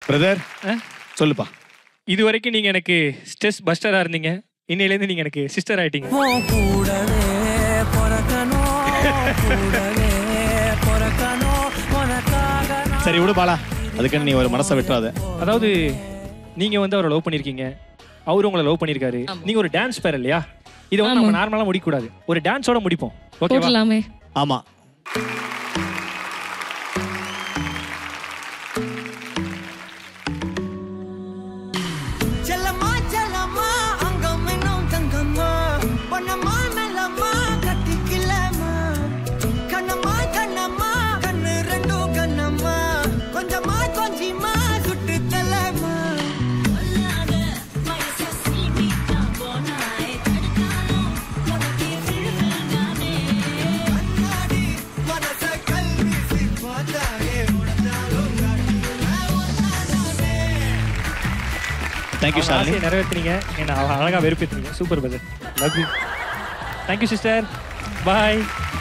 Brother ஆ? சொல்லுப்பா இது வரைக்கும் நீங்க எனக்கு ஸ்ட்ரெஸ் பஸ்டரா இருந்தீங்க இன்னையிலேருந்து நீங்க எனக்கு சிஸ்டர் ஆயிட்டீங்க உன் கூடவே பிறக்கணும் கூடவே பிறக்கணும் உனக்காக நான் சரி விடு பாலா அதுக்குன்னு நீ ஒரு மனசை விட்டுறாத அதாவது நீங்க வந்து அவரை லவ் பண்ணிருக்கீங்க அவரு உங்களை லவ் பண்ணிருக்காரு நீங்க ஒரு டான்ஸ் பேர் இல்லையா இதை வந்து நம்ம நார்மலா முடிக்க கூடாது ஒரு டான்ஸோட முடிப்போம் ஓகேவா போட்டலாமே ஆமா செல்லம்மா செல்லம்மா அங்கம் இன்னும் தங்கம்மா பொன்னம்மா மெல்லம்மா கட்டிக்கலம்மா கண்ணம்மா கண்ணம்மா கண்ணு ரெண்டும் கண்ணம்மா கொஞ்சமா கொஞ்சிமா சுட்டு தலம்மா கண்ணாடி மனச கல்வி சிப்பாதாயே உடனாலும் தேங்க்யூ அவங்க ஷாலினி ஆசையை நிறைவேற்றினீங்க என்ன அழகா வெறுப்பேற்றுனீங்க super brother love you thank you sister bye